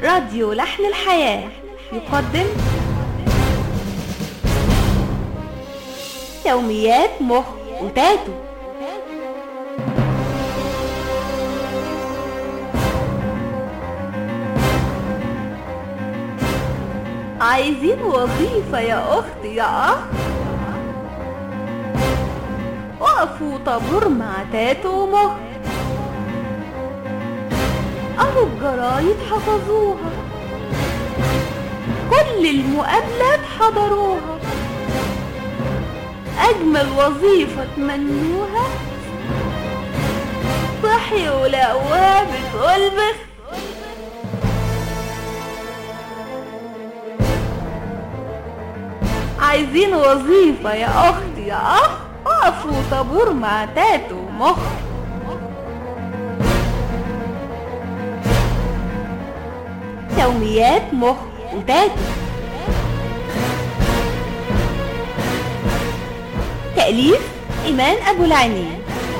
راديو لحن الحياة يقدم يوميات مخ وتاتو عايزين وظيفة يا أختي يا أخ وقفوا طابور مع تاتو ومخ أهو الجرايد حفظوها كل المقابلات حضروها أجمل وظيفة تمنوها صحي ولقوها بتقول بس عايزين وظيفة يا أختي يا أخ وقفوا طابور مع تاتو مخ يوميات مخ وتاتو تأليف إيمان أبو العينين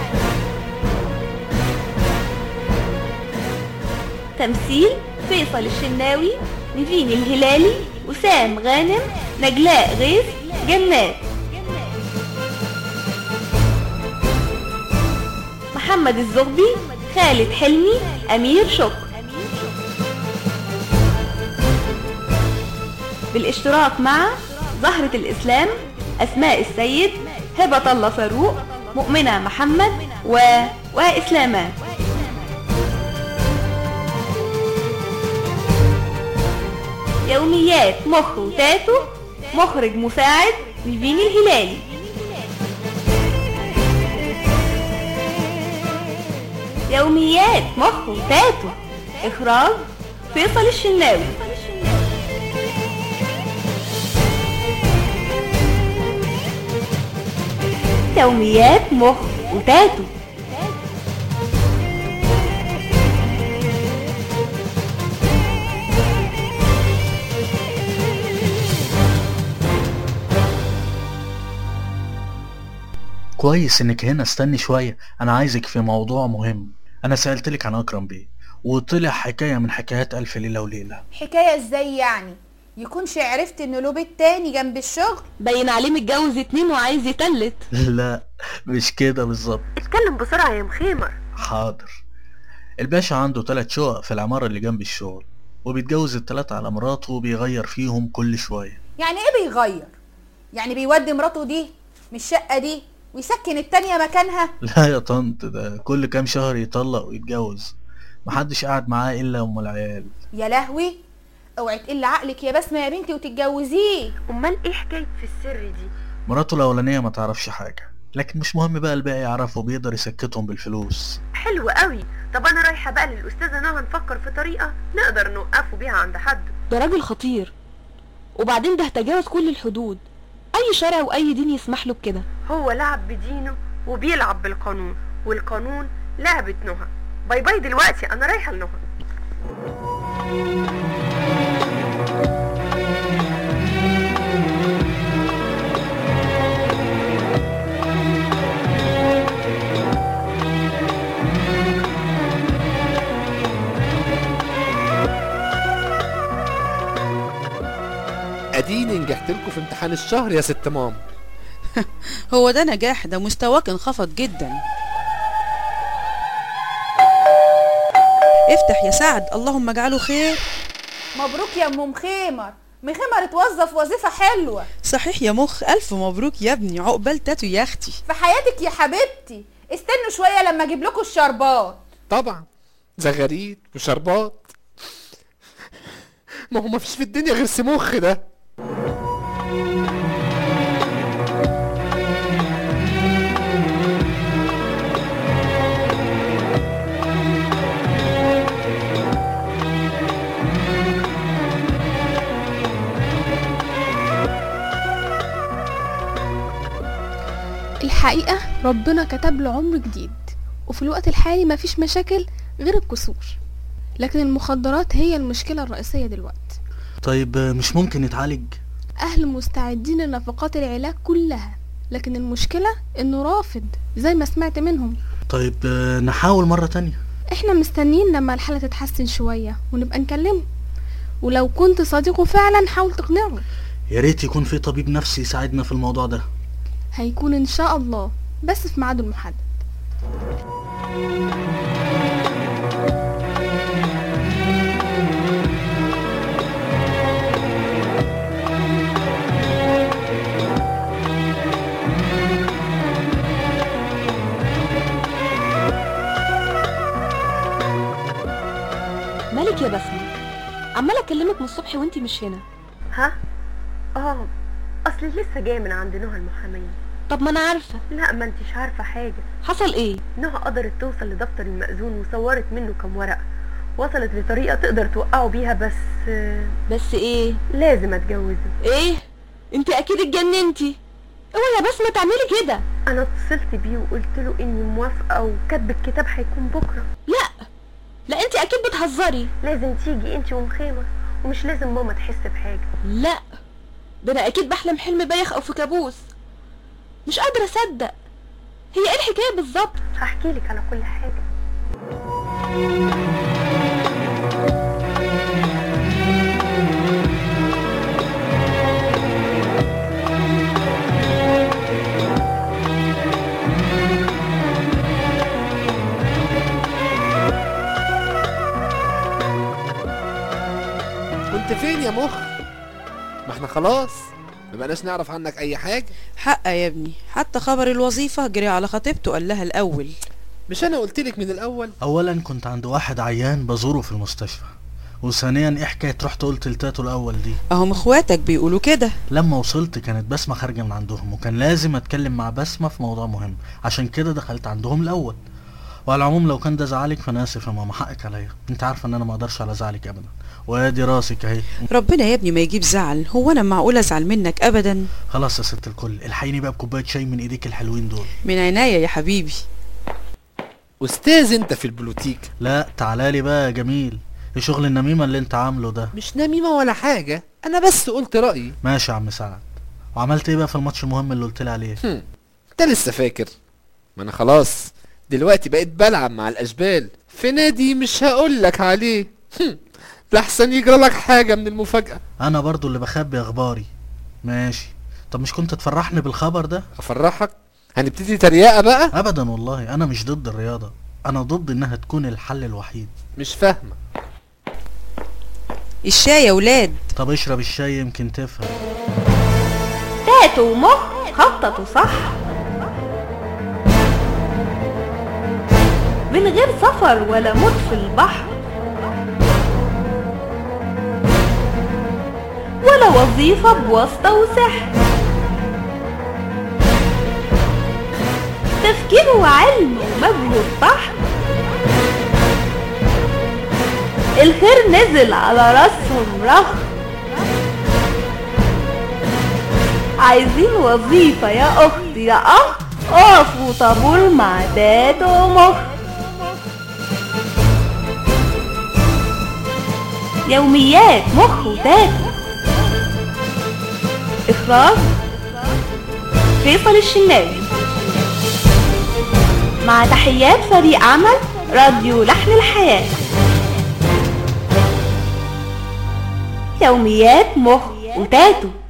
تمثيل فيصل الشناوي نيفين الهلالي وسام غانم نجلاء غيث جنات محمد الزغبي خالد حلمي أمير شكر بالاشتراك مع زهرة الإسلام أسماء السيد هبة الله فاروق مؤمنة محمد و... وإسلامان يوميات مخ وتاتو مخرج مساعد نيفين الهلالي يوميات مخ وتاتو إخراج فيصل الشناوي يوميات مخ وتاتو كويس انك هنا استني شوية انا عايزك في موضوع مهم انا سألتلك عن اكرم بيه وطلع حكاية من حكايات الف ليلة وليلة حكاية ازاي يعني يكونش عرفت انه له بيت تاني جنب الشغل باين عليه متجوز اتنين وعايز يتلت لا مش كده بالظبط اتكلم بسرعة يا مخيمر حاضر الباشا عنده تلات شقق في العمارة اللي جنب الشغل وبيتجوز التلاتة على مراته وبيغير فيهم كل شوية يعني ايه بيغير يعني بيودي مراته دي من الشقة دي ويسكن التانية مكانها لا يا طنط ده كل كام شهر يطلق ويتجوز محدش قاعد معاه الا ام العيال يا لهوي اوعي تقل عقلك يا بسمة يا بنتي وتتجوزيه امال ايه حكايه في السر دي مراته الاولانية ما تعرفش حاجة لكن مش مهم بقى الباقي يعرفوا بيقدر يسكتهم بالفلوس حلو قوي طب انا رايحه بقى للاستاذه نهى نفكر في طريقه نقدر نوقفه بيها عند حد ده راجل خطير وبعدين ده تجاوز كل الحدود اي شرع واي دين يسمح له بكده هو لعب بدينه وبيلعب بالقانون والقانون لعبة نهى باي باي دلوقتي انا رايحه لنهى اديني نجحت لكم في امتحان الشهر يا ست مام هو ده نجاح ده مستواك انخفض جدا افتح يا سعد اللهم اجعله خير مبروك يا ام مخيمر مخيمر اتوظف وظيفة حلوة صحيح يا مخ الف مبروك يا ابني عقبال تاتو يا اختي في حياتك يا حبيبتي استنوا شوية لما اجيب لكم الشربات طبعا زغاريد وشربات ما هو مفيش في الدنيا غير سموخ ده الحقيقة ربنا كتب له عمر جديد وفي الوقت الحالي مفيش مشاكل غير الكسور لكن المخدرات هي المشكلة الرئيسية دلوقتي طيب مش ممكن يتعالج أهل مستعدين لنفقات العلاج كلها لكن المشكلة إنه رافض زي ما سمعت منهم طيب آه، نحاول مرة تانية إحنا مستنيين لما الحالة تتحسن شوية ونبقى نكلمه ولو كنت صديقه فعلا حاول تقنعه يا ريت يكون في طبيب نفسي يساعدنا في الموضوع ده هيكون ان شاء الله بس في ميعاده المحدد مالك يا بسمة عمالة اكلمك من الصبح وانتي مش هنا ها اه اصلي لسه جايه من عند نهى المحاميه طب ما انا عارفة لا ما انتش عارفه حاجه حصل ايه نهى قدرت توصل لدفتر المأذون وصورت منه كام ورقه وصلت لطريقه تقدر توقعه بيها بس آه، بس ايه لازم اتجوزه ايه انتي اكيد اتجننتي اوعي يا بسمة تعملي كده انا اتصلت بيه وقلت له اني موافقه وكاتب الكتاب هيكون بكره لا لا انتي اكيد بتهزري لازم تيجي انت ومخيمه ومش لازم ماما تحس بحاجه لا ده انا اكيد بحلم حلم بايخ او في كابوس مش قادرة اصدق هي ايه الحكاية بالظبط هحكي لك على كل حاجه كنت فين يا مخ ما احنا خلاص ما بقناش نعرف عنك اي حاجة حق يا ابني حتى خبر الوظيفة جري على خطيبته قال لها الأول مش انا قلت لك من الاول اولا كنت عند واحد عيان بزوره في المستشفى وثانيا ايه حكايه رحت قلت لتاتو الاول دي أهم اخواتك بيقولوا كده لما وصلت كانت بسمة خارجة من عندهم وكان لازم اتكلم مع بسمة في موضوع مهم عشان كده دخلت عندهم الاول وعلى العموم لو كان ده زعلك فانا اسف يا ماما حقك عليا انت عارفه ان انا ما اقدرش على زعلك ابدا وادي راسك اهي ربنا يا ابني ما يجيب زعل هو أنا معقول أزعل منك أبدا خلاص يا ست الكل الحقيني بقى بكوبايه شاي من ايديك الحلوين دول من عناية يا حبيبي استاذ انت في البلوتيك لا تعالى لي بقى يا جميل ايه شغل النميمه اللي انت عامله ده مش نميمة ولا حاجة انا بس قلت رأيي ماشي يا عم سعد وعملت ايه بقى في الماتش المهم اللي قلت لي عليه هم. انت لسه فاكر ما انا خلاص دلوقتي بقيت بلعب مع الاشبال في نادي مش هقول لك عليه هم. لحسن يجرى لك حاجة من المفاجأة انا برضو اللي بخبي اخباري ماشي طب مش كنت تفرحني بالخبر ده افرحك هنبتدي تريقة بقى ابدا والله انا مش ضد الرياضه انا ضد انها تكون الحل الوحيد مش فاهمة الشاي يا ولاد طب اشرب الشاي يمكن تفهم تاتو ومخ خططوا صح من غير سفر ولا موت في البحر ولا وظيفة بواسطة وسحر تفكير وعلم ومجهود طحن الخير نزل على راسهم رخ عايزين وظيفة يا أختي يا أخ اقفوا طابور مع تاتو ومخ يوميات مخ وتاتو إخراج فيصل الشناوي مع تحيات فريق عمل راديو لحن الحياة يوميات مخ وتاتو